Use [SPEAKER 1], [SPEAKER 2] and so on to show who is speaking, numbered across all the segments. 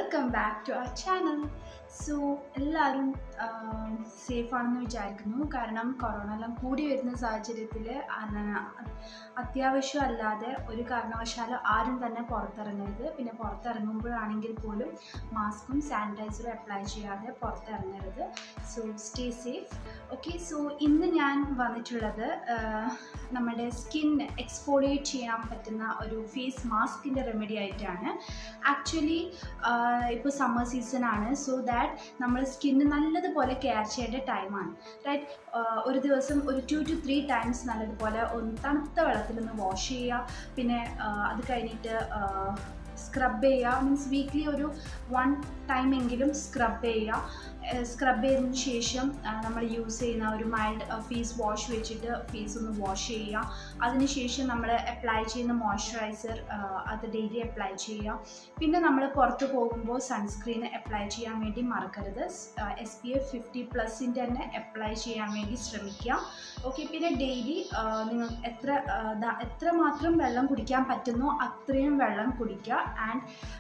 [SPEAKER 1] welcome back to our channel so എല്ലാവരും safe ആണെന്ന് വിചാരിക്കുന്നു കാരണം കൊറോണ എല്ലാം കൂടി വരുന്ന സാഹചര്യത്തിൽ അത്യാവശ്യം അല്ലാതെ ഒരു കാരണവശാലും ആരും തന്നെ പുറത്തിറങ്ങരുത് പിന്നെ പുറത്തിറങ്ങുമ്പോഴാണെങ്കിൽ പോലും മാസ്കും സാനിറ്റൈസറും അപ്ലൈ ചെയ്യാതെ പുറത്തിറങ്ങരുത് so stay safe okay so ഇന്ന് ഞാൻ വന്നിട്ടുള്ളത് ആഹ്, നമ്മുടെ സ്കിൻ എക്സ്ഫോളിയേറ്റ് ചെയ്യാൻ പറ്റുന്ന ഒരു ഫേസ് മാസ്കിൻ്റെ റെമഡി ആയിട്ടാണ് ആക്ച്വലി ഇപ്പോൾ സമ്മർ സീസൺ ആണ് സോ ദാറ്റ് നമ്മൾ സ്കിന്ന് നല്ലതുപോലെ കെയർ ചെയ്യേണ്ട ടൈമാണ് റൈറ്റ് ഒരു ദിവസം ഒരു ടു ടു ത്രീ ടൈംസ് നല്ലതുപോലെ ഒന്ന് തണുത്ത വെള്ളത്തിൽ ഒന്ന് വാഷ് ചെയ്യുക പിന്നെ ആ, അത് കഴിഞ്ഞിട്ട് സ്ക്രബ് ചെയ്യുക മീൻസ് വീക്ക്ലി ഒരു വൺ ടൈം എങ്കിലും സ്ക്രബ് ചെയ്യുക സ്ക്രബ് ചെയ്തതിന് ശേഷം നമ്മൾ യൂസ് ചെയ്യുന്ന ഒരു മൈൽഡ് ഫേസ് വാഷ് വെച്ചിട്ട് ഫേസ് ഒന്ന് വാഷ് ചെയ്യുക അതിനുശേഷം നമ്മൾ അപ്ലൈ ചെയ്യുന്ന മോയ്സ്ചറൈസർ അത് ഡെയിലി അപ്ലൈ ചെയ്യുക പിന്നെ നമ്മൾ പുറത്ത് പോകുമ്പോൾ സൺസ്ക്രീൻ അപ്ലൈ ചെയ്യാൻ വേണ്ടി മറക്കരുത് എസ് പി എഫ് ഫിഫ്റ്റി പ്ലസിൻ്റെ തന്നെ അപ്ലൈ ചെയ്യാൻ വേണ്ടി ശ്രമിക്കുക ഓക്കെ പിന്നെ ഡെയിലി നിങ്ങൾ എത്ര ആ, ദാ- എത്രമാത്രം വെള്ളം കുടിക്കാൻ പറ്റുന്നോ അത്രയും വെള്ളം കുടിക്കുക ആൻഡ്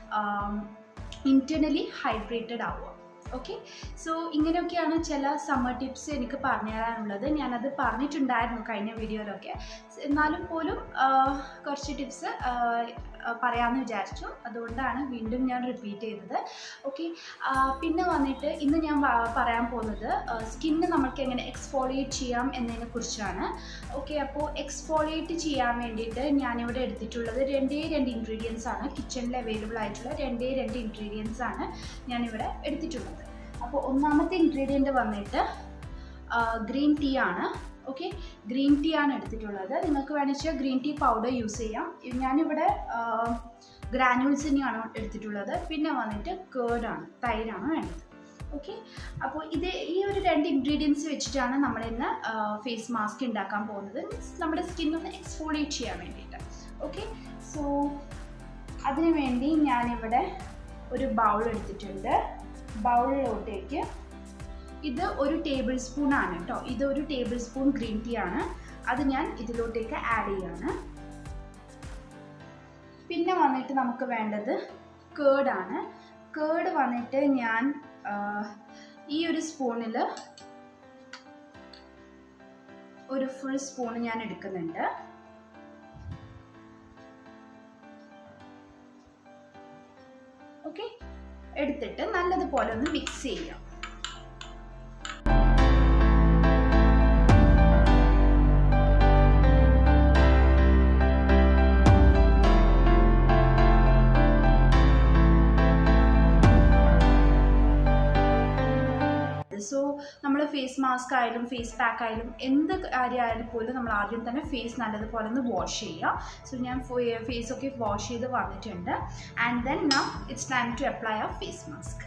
[SPEAKER 1] ഇൻറ്റർണലി ഹൈഡ്രേറ്റഡ് ആവുക ഓക്കെ സോ ഇങ്ങനെയൊക്കെയാണ് ചില സമ്മർ ടിപ്സ് എനിക്ക് പറഞ്ഞു തരാനുള്ളത് ഞാനത് പറഞ്ഞിട്ടുണ്ടായിരുന്നു കഴിഞ്ഞ വീഡിയോയിലൊക്കെ എന്നാലും പോലും ആ, കുറച്ച് ടിപ്സ് പറയാമെന്ന് വിചാരിച്ചു അതുകൊണ്ടാണ് വീണ്ടും ഞാൻ റിപ്പീറ്റ് ചെയ്തത് ഓക്കെ പിന്നെ വന്നിട്ട് ഇന്ന് ഞാൻ വ- പറയാൻ പോകുന്നത് സ്കിന്ന് നമുക്ക് എങ്ങനെ എക്സ്ഫോളിയേറ്റ് ചെയ്യാം എന്നതിനെ കുറിച്ചാണ് ഓക്കെ അപ്പോൾ എക്സ്ഫോളിയേറ്റ് ചെയ്യാൻ വേണ്ടിയിട്ട് ഞാനിവിടെ എടുത്തിട്ടുള്ളത് രണ്ടേ രണ്ട് ഇൻഗ്രീഡിയൻസ് ആണ് കിച്ചണിൽ അവൈലബിൾ ആയിട്ടുള്ള രണ്ടേ രണ്ട് ഇൻഗ്രീഡിയൻസ് ആണ് ഞാനിവിടെ എടുത്തിട്ടുള്ളത് അപ്പോൾ ഒന്നാമത്തെ ഇൻഗ്രീഡിയൻറ്റ് വന്നിട്ട് ഗ്രീൻ ടീ ആണ് ഓക്കെ ഗ്രീൻ ടീ ആണ് എടുത്തിട്ടുള്ളത് നിങ്ങൾക്ക് വേണമെങ്കിൽ ഗ്രീൻ ടീ പൗഡർ യൂസ് ചെയ്യാം ഇത് ഞാനിവിടെ ഗ്രാനുവൽസ് തന്നെയാണ് എടുത്തിട്ടുള്ളത് പിന്നെ വന്നിട്ട് കേർഡാണ് തൈരാണ് വേണ്ടത് ഓക്കെ അപ്പോൾ ഇത് ഈ ഒരു രണ്ട് ഇൻഗ്രീഡിയൻസ് വെച്ചിട്ടാണ് നമ്മൾ ഇന്ന് ഫേസ് മാസ്ക് ഉണ്ടാക്കാൻ പോകുന്നത് മീൻസ് നമ്മുടെ സ്കിൻ ഒന്ന് എക്സ്ഫോളിയേറ്റ് ചെയ്യാൻ വേണ്ടിയിട്ട് ഓക്കെ സോ അതിനു വേണ്ടി ഞാനിവിടെ ഒരു ബൗൾ എടുത്തിട്ടുണ്ട് ബൗളിലോട്ടേക്ക് ഇത് ഒരു ടേബിൾ സ്പൂൺ ആണ് കേട്ടോ ഇത് ഒരു ടേബിൾ സ്പൂൺ ഗ്രീൻ ടീ ആണ് അത് ഞാൻ ഇതിലോട്ടേക്ക് ആഡ് ചെയ്യാണ് പിന്നെ വന്നിട്ട് നമുക്ക് വേണ്ടത് കേർഡാണ് കേർഡ് വന്നിട്ട് ഞാൻ ആ, ഈ ഒരു സ്പൂണിൽ ഒരു ഫുൾ സ്പൂൺ ഞാൻ എടുക്കുന്നുണ്ട് ഓക്കെ എടുത്തിട്ട് നല്ലതുപോലെ ഒന്ന് മിക്സ് ചെയ്യാം സോ നമ്മൾ ഫേസ് മാസ്ക് ആയാലും ഫേസ് പാക്ക് ആയാലും എന്ത് കാര്യമായാലും പോലും നമ്മൾ ആദ്യം തന്നെ ഫേസ് നല്ലതുപോലെ ഒന്ന് വാഷ് ചെയ്യുക സോ ഞാൻ ഫേസ് ഒക്കെ വാഷ് ചെയ്ത് വന്നിട്ടുണ്ട് and then now it's time to apply a face mask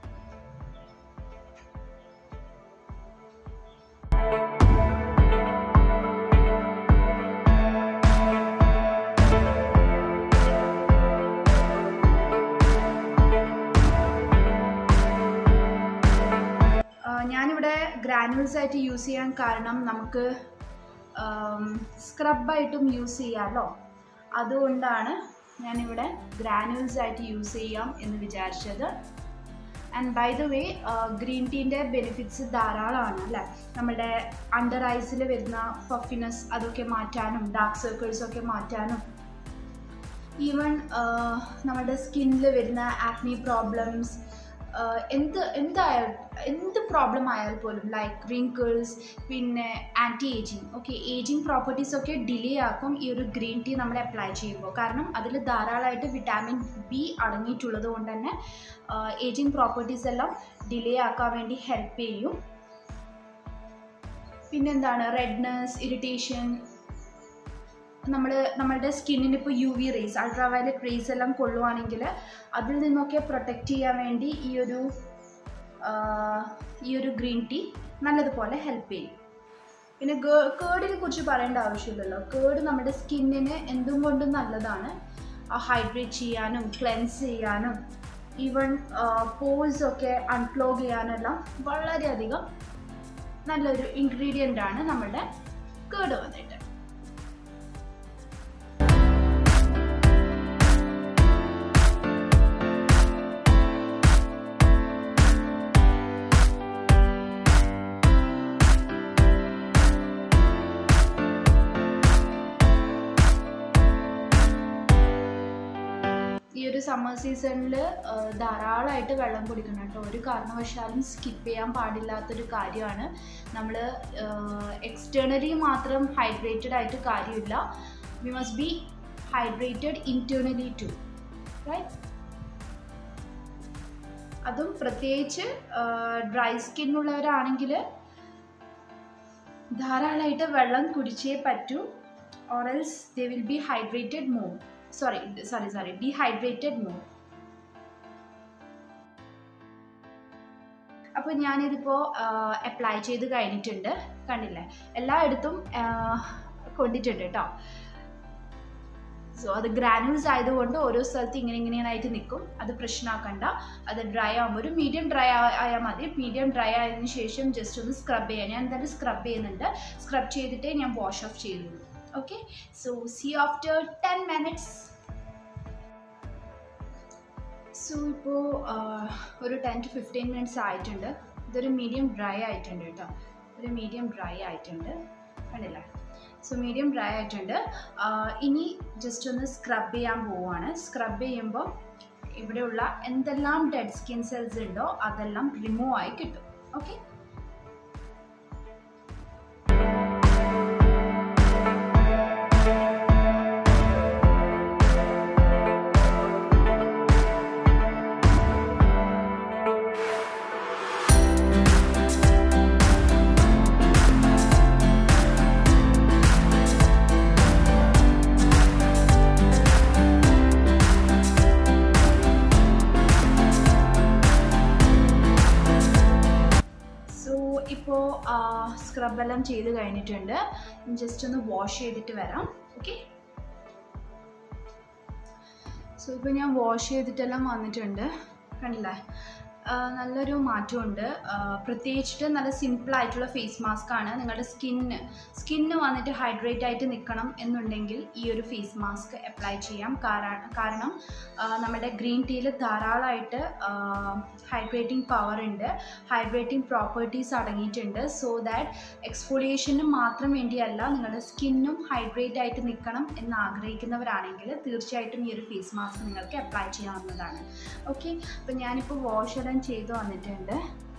[SPEAKER 1] ah ഞാനിവിടെ ഗ്രാനുവൽസ് ആയിട്ട് യൂസ് ചെയ്യാൻ കാരണം നമുക്ക് സ്ക്രബായിട്ടും യൂസ് ചെയ്യാമല്ലോ അതുകൊണ്ടാണ് ഞാനിവിടെ ഗ്രാനുവൽസ് ആയിട്ട് യൂസ് ചെയ്യാം എന്ന് വിചാരിച്ചത് and by the way green ടീൻ്റെ ബെനിഫിറ്റ്സ് ധാരാളമാണ് അല്ലേ നമ്മുടെ അണ്ടർ ഐസിൽ വരുന്ന പഫിനെസ് അതൊക്കെ മാറ്റാനും ഡാർക്ക് സർക്കിൾസ് ഒക്കെ മാറ്റാനും ഈവൻ നമ്മുടെ സ്കിന്നിൽ വരുന്ന ആക്നി പ്രോബ്ലംസ് എന്ത് എന്തായാലും എന്ത് പ്രോബ്ലം ആയാൽ പോലും ലൈക്ക് റിങ്കിൾസ് പിന്നെ anti ageing okay ageing properties ഒക്കെ ഡിലേ ആക്കും ഈ ഒരു ഗ്രീൻ ടീ നമ്മൾ അപ്ലൈ ചെയ്യുമ്പോൾ കാരണം അതിൽ ധാരാളമായിട്ട് വിറ്റാമിൻ ബി അടങ്ങിയിട്ടുള്ളത് കൊണ്ട് തന്നെ ഏജിങ് പ്രോപ്പർട്ടീസ് എല്ലാം ഡിലേ ആക്കാൻ വേണ്ടി ഹെൽപ്പ് ചെയ്യും പിന്നെന്താണ് റെഡ്നെസ് ഇറിറ്റേഷൻ നമ്മൾ നമ്മളുടെ സ്കിന്നിന് ഇപ്പോൾ U V rays ultra violet rays എല്ലാം കൊള്ളുവാണെങ്കിൽ അതിൽ നിന്നൊക്കെ പ്രൊട്ടക്റ്റ് ചെയ്യാൻ വേണ്ടി ഈ ഒരു ആ, ഈ ഒരു ഗ്രീൻ ടീ നല്ലതുപോലെ ഹെൽപ്പ് ചെയ്യും പിന്നെ കേർഡിനെ കുറിച്ച് പറയേണ്ട ആവശ്യമില്ലല്ലോ കേർഡ് നമ്മുടെ സ്കിന്നിന് എന്തും കൊണ്ടും നല്ലതാണ് ഹൈഡ്രേറ്റ് ചെയ്യാനും ക്ലെൻസ് ചെയ്യാനും ഈവൻ പോൾസ് ഒക്കെ അൺക്ലോഗ് ചെയ്യാനെല്ലാം വളരെയധികം നല്ലൊരു ഇൻഗ്രീഡിയൻ്റ് ആണ് നമ്മുടെ കേർഡ് വന്നിട്ട് ഒരു സമ്മർ സീസണിൽ ധാരാളമായിട്ട് വെള്ളം കുടിക്കണം കേട്ടോ ഒരു കാരണവശാലും സ്കിപ്പ് ചെയ്യാൻ പാടില്ലാത്തൊരു കാര്യമാണ് നമ്മൾ എക്സ്റ്റേണലി മാത്രം ഹൈഡ്രേറ്റഡ് ആയിട്ട് കാര്യമില്ല we must be hydrated internally too right അതും പ്രത്യേകിച്ച് ഡ്രൈ സ്കിൻ ഉള്ളവരാണെങ്കിൽ ധാരാളമായിട്ട് വെള്ളം കുടിച്ചേ പറ്റൂ or else they will be hydrated more sorry sorry sorry dehydrated more അപ്പോൾ ഞാനിതിപ്പോൾ അപ്ലൈ ചെയ്ത് കഴിഞ്ഞിട്ടുണ്ട് കണ്ടില്ലേ എല്ലായിടത്തും കൊണ്ടിട്ടുണ്ട് കേട്ടോ സോ അത് ഗ്രാനുൾസ് ആയതുകൊണ്ട് ഓരോ സ്ഥലത്ത് ഇങ്ങനെ ഇങ്ങനെയായിട്ട് നിൽക്കും അത് പ്രശ്നമാക്കണ്ട അത് ഡ്രൈ ആകുമ്പോൾ ഒരു മീഡിയം ഡ്രൈ ആയാൽ മതി മീഡിയം ഡ്രൈ ആയതിനു ശേഷം ജസ്റ്റ് ഒന്ന് സ്ക്രബ് ചെയ്യാം ഞാൻ എന്തായാലും സ്ക്രബ് ചെയ്യുന്നുണ്ട് സ്ക്രബ് ചെയ്തിട്ടേ ഞാൻ വാഷ് ഓഫ് ചെയ്യുള്ളൂ okay so see after ten minutes so ഇപ്പോൾ ഒരു ടെൻ ടു ഫിഫ്റ്റീൻ മിനിറ്റ്സ് ആയിട്ടുണ്ട് ഇതൊരു മീഡിയം ഡ്രൈ ആയിട്ടുണ്ട് കേട്ടോ ഒരു മീഡിയം ഡ്രൈ ആയിട്ടുണ്ട് കണ്ടില്ലേ സോ മീഡിയം ഡ്രൈ ആയിട്ടുണ്ട് ഇനി ജസ്റ്റ് ഒന്ന് സ്ക്രബ് ചെയ്യാൻ പോവുകയാണ് സ്ക്രബ് ചെയ്യുമ്പോൾ ഇവിടെയുള്ള എന്തെല്ലാം ഡെഡ് സ്കിൻ സെൽസ് ഉണ്ടോ അതെല്ലാം റിമൂവ് ആയി കിട്ടും ഓക്കെ ഇപ്പോൾ സ്ക്രബ് എല്ലാം ചെയ്ത് കഴിഞ്ഞിട്ടുണ്ട് ജസ്റ്റ് ഒന്ന് വാഷ് ചെയ്തിട്ട് വരാം ഓക്കെ സോ ഇപ്പോൾ ഞാൻ വാഷ് ചെയ്തിട്ടെല്ലാം വന്നിട്ടുണ്ട് കണ്ടില്ലേ നല്ലൊരു മാറ്റമുണ്ട് പ്രത്യേകിച്ചിട്ട് നല്ല സിമ്പിൾ ആയിട്ടുള്ള ഫേസ് മാസ്ക് ആണ് നിങ്ങളുടെ സ്കിന്ന് സ്കിന്ന് വന്നിട്ട് ഹൈഡ്രേറ്റ് ആയിട്ട് നിൽക്കണം എന്നുണ്ടെങ്കിൽ ഈ ഒരു ഫേസ് മാസ്ക് അപ്ലൈ ചെയ്യാം കാരണം നമ്മുടെ ഗ്രീൻ ടീയിൽ ധാരാളമായിട്ട് ഹൈഡ്രേറ്റിംഗ് പവർ ഉണ്ട് ഹൈഡ്രേറ്റിംഗ് പ്രോപ്പർട്ടീസ് അടങ്ങിയിട്ടുണ്ട് സോ ദാറ്റ് എക്സ്ഫോളിയേഷന് മാത്രം വേണ്ടിയല്ല നിങ്ങളുടെ സ്കിന്നും ഹൈഡ്രേറ്റ് ആയിട്ട് നിൽക്കണം എന്ന് ആഗ്രഹിക്കുന്നവരാണെങ്കിൽ തീർച്ചയായിട്ടും ഈ ഒരു ഫേസ് മാസ്ക് നിങ്ങൾക്ക് അപ്ലൈ ചെയ്യാവുന്നതാണ് ഓക്കെ അപ്പോൾ ഞാനിപ്പോൾ വാഷ് എല്ലാം ചെയ്ത് വന്നിട്ടുണ്ട്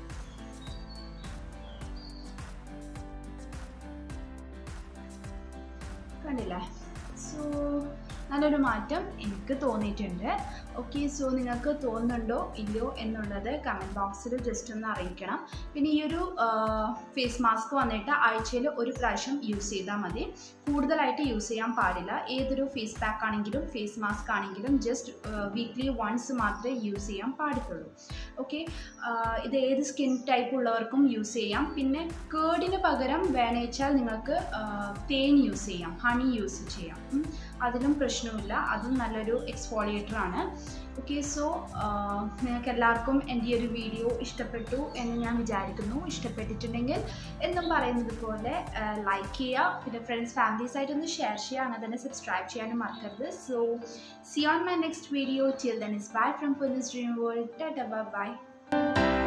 [SPEAKER 1] കണ്ടില്ലേ സോ നല്ലൊരു മാറ്റം എനിക്ക് തോന്നിയിട്ടുണ്ട് ഓക്കെ സോ നിങ്ങൾക്ക് തോന്നുന്നുണ്ടോ ഇല്ലയോ എന്നുള്ളത് കമൻറ്റ് ബോക്സിൽ ജസ്റ്റ് ഒന്ന് അറിയിക്കണം പിന്നെ ഈ ഒരു ഫേസ് മാസ്ക് വന്നിട്ട് ആഴ്ചയിൽ ഒരു പ്രാവശ്യം യൂസ് ചെയ്താൽ മതി കൂടുതലായിട്ട് യൂസ് ചെയ്യാൻ പാടില്ല ഏതൊരു ഫേസ് പാക്ക് ആണെങ്കിലും ഫേസ് മാസ്ക് ആണെങ്കിലും ജസ്റ്റ് വീക്ക്ലി വൺസ് മാത്രമേ യൂസ് ചെയ്യാൻ പാടുള്ളൂ ഓക്കെ ഇത് ഏത് സ്കിൻ ടൈപ്പ് ഉള്ളവർക്കും യൂസ് ചെയ്യാം പിന്നെ കേടിന് പകരം വേണേച്ചാൽ നിങ്ങൾക്ക് തേൻ യൂസ് ചെയ്യാം ഹണി യൂസ് ചെയ്യാം അതിലും പ്രശ്നമില്ല അതും നല്ലൊരു എക്സ്ഫോളിയേറ്റർ ആണ് ഓക്കെ സോ നിങ്ങൾക്ക് എല്ലാവർക്കും എൻ്റെ ഈ ഒരു വീഡിയോ ഇഷ്ടപ്പെട്ടു എന്ന് ഞാൻ വിചാരിക്കുന്നു ഇഷ്ടപ്പെട്ടിട്ടുണ്ടെങ്കിൽ എന്നും പറയുന്നത് പോലെ ലൈക്ക് ചെയ്യുക പിന്നെ ഫ്രണ്ട്സ് ഫാമിലീസായിട്ടൊന്ന് ഷെയർ ചെയ്യുക അങ്ങനെ തന്നെ സബ്സ്ക്രൈബ് ചെയ്യാനും മറക്കരുത് so see on my next video till then is bye from Pulis dream world by